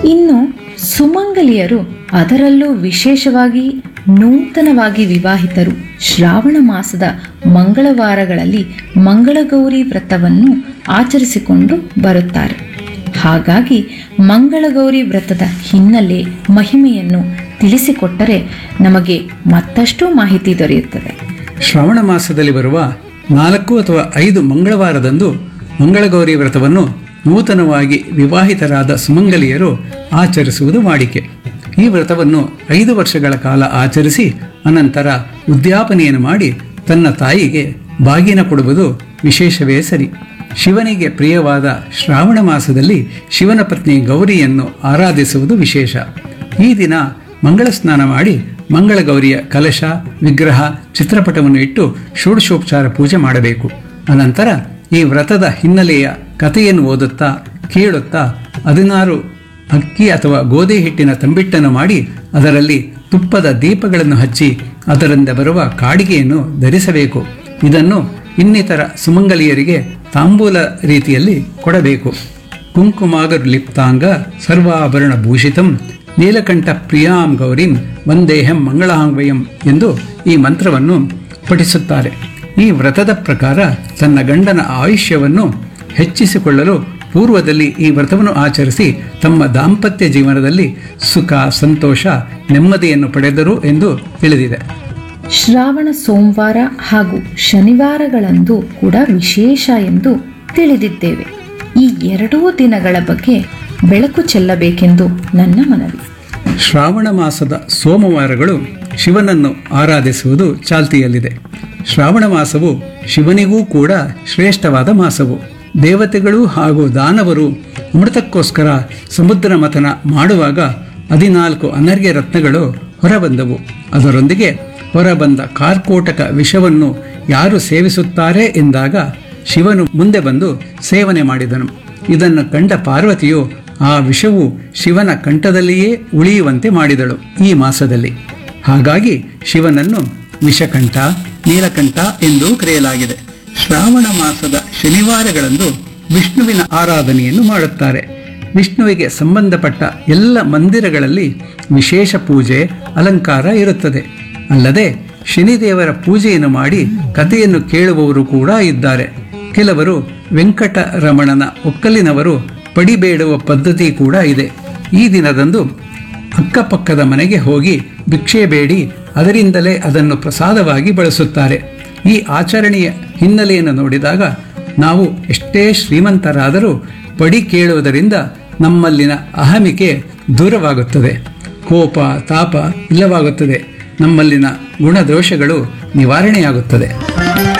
ಇನ್ನು ಸುಮಂಗಲಿಯರು ಅದರಲ್ಲೂ ವಿಶೇಷವಾಗಿ ನೂತನವಾಗಿ ವಿವಾಹಿತರು ಶ್ರಾವಣ ಮಾಸದ ಮಂಗಳವಾರಗಳಲ್ಲಿ ಮಂಗಳಗೌರಿ ವ್ರತವನ್ನು ಆಚರಿಸಿಕೊಂಡು ಬರುತ್ತಾರೆ ಹಾಗಾಗಿ ಮಂಗಳಗೌರಿ ವ್ರತದ ಹಿನ್ನೆಲೆ ಮಹಿಮೆಯನ್ನು ತಿಳಿಸಿಕೊಟ್ಟರೆ ನಮಗೆ ಮತ್ತಷ್ಟು ಮಾಹಿತಿ ದೊರೆಯುತ್ತದೆ ಶ್ರಾವಣ ಮಾಸದಲ್ಲಿ ಬರುವ ನಾಲ್ಕು ಅಥವಾ ಐದು ಮಂಗಳವಾರದಂದು ಮಂಗಳಗೌರಿ ವ್ರತವನ್ನು ನೂತನವಾಗಿ ವಿವಾಹಿತರಾದ ಸುಮಂಗಲಿಯರು ಆಚರಿಸುವುದು ವಾಡಿಕೆ ಈ ವ್ರತವನ್ನು ಐದು ವರ್ಷಗಳ ಕಾಲ ಆಚರಿಸಿ ಅನಂತರ ಉದ್ಯಾಪನೆಯನ್ನು ಮಾಡಿ ತನ್ನ ತಾಯಿಗೆ ಬಾಗಿನ ಕೊಡುವುದು ವಿಶೇಷವೇ ಸರಿ ಶಿವನಿಗೆ ಪ್ರಿಯವಾದ ಶ್ರಾವಣ ಮಾಸದಲ್ಲಿ ಶಿವನ ಪತ್ನಿ ಗೌರಿಯನ್ನು ಆರಾಧಿಸುವುದು ವಿಶೇಷ ಈ ದಿನ ಮಂಗಳ ಸ್ನಾನ ಮಾಡಿ ಮಂಗಳಗೌರಿಯ ಕಲಶ ವಿಗ್ರಹ ಚಿತ್ರಪಟವನ್ನು ಇಟ್ಟು ಷೋಡಶೋಪಚಾರ ಪೂಜೆ ಮಾಡಬೇಕು ಅನಂತರ ಈ ವ್ರತದ ಹಿನ್ನೆಲೆಯ ಕಥೆಯನ್ನು ಓದುತ್ತಾ ಕೇಳುತ್ತಾ ಹದಿನಾರು ಅಕ್ಕಿ ಅಥವಾ ಗೋಧಿ ಹಿಟ್ಟಿನ ತಂಬಿಟ್ಟನ್ನು ಮಾಡಿ ಅದರಲ್ಲಿ ತುಪ್ಪದ ದೀಪಗಳನ್ನು ಹಚ್ಚಿ ಅದರಿಂದ ಬರುವ ಕಾಡಿಗೆಯನ್ನು ಧರಿಸಬೇಕು ಇದನ್ನು ಇನ್ನಿತರ ಸುಮಂಗಲಿಯರಿಗೆ ತಾಂಬೂಲ ರೀತಿಯಲ್ಲಿ ಕೊಡಬೇಕು ಕುಂಕುಮಾಗರ್ ಲಿಪ್ತಾಂಗ ಸರ್ವಾಭರಣ ಭೂಷಿತಂ ನೀಲಕಂಠ ಪ್ರಿಯಾಂ ಗೌರಿಂ ವಂದೇಹಂ ಮಂಗಳಾಂಗ್ವಯಂ ಎಂದು ಈ ಮಂತ್ರವನ್ನು ಪಠಿಸುತ್ತಾರೆ ಈ ವ್ರತದ ಪ್ರಕಾರ ತನ್ನ ಗಂಡನ ಆಯುಷ್ಯವನ್ನು ಹೆಚ್ಚಿಸಿಕೊಳ್ಳಲು ಪೂರ್ವದಲ್ಲಿ ಈ ವ್ರತವನ್ನು ಆಚರಿಸಿ ತಮ್ಮ ದಾಂಪತ್ಯ ಜೀವನದಲ್ಲಿ ಸುಖ ಸಂತೋಷ ನೆಮ್ಮದಿಯನ್ನು ಪಡೆದರು ಎಂದು ತಿಳಿದಿದೆ ಶ್ರಾವಣ ಸೋಮವಾರ ಹಾಗೂ ಶನಿವಾರಗಳಂದು ಕೂಡ ವಿಶೇಷ ಎಂದು ತಿಳಿದಿದ್ದೇವೆ ಈ ಎರಡೂ ದಿನಗಳ ಬಗ್ಗೆ ಬೆಳಕು ಚೆಲ್ಲಬೇಕೆಂದು ನನ್ನ ಮನವಿ ಶ್ರಾವಣ ಮಾಸದ ಸೋಮವಾರಗಳು ಶಿವನನ್ನು ಆರಾಧಿಸುವುದು ಚಾಲ್ತಿಯಲ್ಲಿದೆ ಶ್ರಾವಣ ಮಾಸವು ಶಿವನಿಗೂ ಕೂಡ ಶ್ರೇಷ್ಠವಾದ ಮಾಸವು ದೇವತೆಗಳು ಹಾಗೂ ದಾನವರು ಅಮೃತಕ್ಕೋಸ್ಕರ ಸಮುದ್ರ ಮಥನ ಮಾಡುವಾಗ ಹದಿನಾಲ್ಕು ಅನರ್ಘ್ಯ ರತ್ನಗಳು ಹೊರಬಂದವು ಅದರೊಂದಿಗೆ ಹೊರಬಂದ ಕಾರ್ಕೋಟಕ ವಿಷವನ್ನು ಯಾರು ಸೇವಿಸುತ್ತಾರೆ ಎಂದಾಗ ಶಿವನು ಮುಂದೆ ಬಂದು ಸೇವನೆ ಮಾಡಿದನು ಇದನ್ನು ಕಂಡ ಪಾರ್ವತಿಯು ಆ ವಿಷವು ಶಿವನ ಕಂಠದಲ್ಲಿಯೇ ಉಳಿಯುವಂತೆ ಮಾಡಿದಳು ಈ ಮಾಸದಲ್ಲಿ ಹಾಗಾಗಿ ಶಿವನನ್ನು ವಿಷಕಂಠ ನೀಲಕಂಠ ಎಂದೂ ಕರೆಯಲಾಗಿದೆ ಶ್ರಾವಣ ಮಾಸದ ಶನಿವಾರಗಳಂದು ವಿಷ್ಣುವಿನ ಆರಾಧನೆಯನ್ನು ಮಾಡುತ್ತಾರೆ ವಿಷ್ಣುವಿಗೆ ಸಂಬಂಧಪಟ್ಟ ಎಲ್ಲ ಮಂದಿರಗಳಲ್ಲಿ ವಿಶೇಷ ಪೂಜೆ ಅಲಂಕಾರ ಇರುತ್ತದೆ ಅಲ್ಲದೆ ಶನಿದೇವರ ಪೂಜೆಯನ್ನು ಮಾಡಿ ಕಥೆಯನ್ನು ಕೇಳುವವರು ಕೂಡ ಇದ್ದಾರೆ ಕೆಲವರು ವೆಂಕಟರಮಣನ ಒಕ್ಕಲಿನವರು ಪಡಿಬೇಡುವ ಪದ್ಧತಿ ಕೂಡ ಇದೆ ಈ ದಿನದಂದು ಅಕ್ಕಪಕ್ಕದ ಮನೆಗೆ ಹೋಗಿ ಭಿಕ್ಷೆ ಬೇಡಿ ಅದರಿಂದಲೇ ಅದನ್ನು ಪ್ರಸಾದವಾಗಿ ಬಳಸುತ್ತಾರೆ ಈ ಆಚರಣೆಯ ಹಿನ್ನೆಲೆಯನ್ನು ನೋಡಿದಾಗ ನಾವು ಎಷ್ಟೇ ಶ್ರೀಮಂತರಾದರೂ ಪಡಿ ಕೇಳುವುದರಿಂದ ನಮ್ಮಲ್ಲಿನ ಅಹಮಿಕೆ ದೂರವಾಗುತ್ತದೆ ಕೋಪ ತಾಪ ಇಲ್ಲವಾಗುತ್ತದೆ ನಮ್ಮಲ್ಲಿನ ಗುಣದೋಷಗಳು ನಿವಾರಣೆಯಾಗುತ್ತದೆ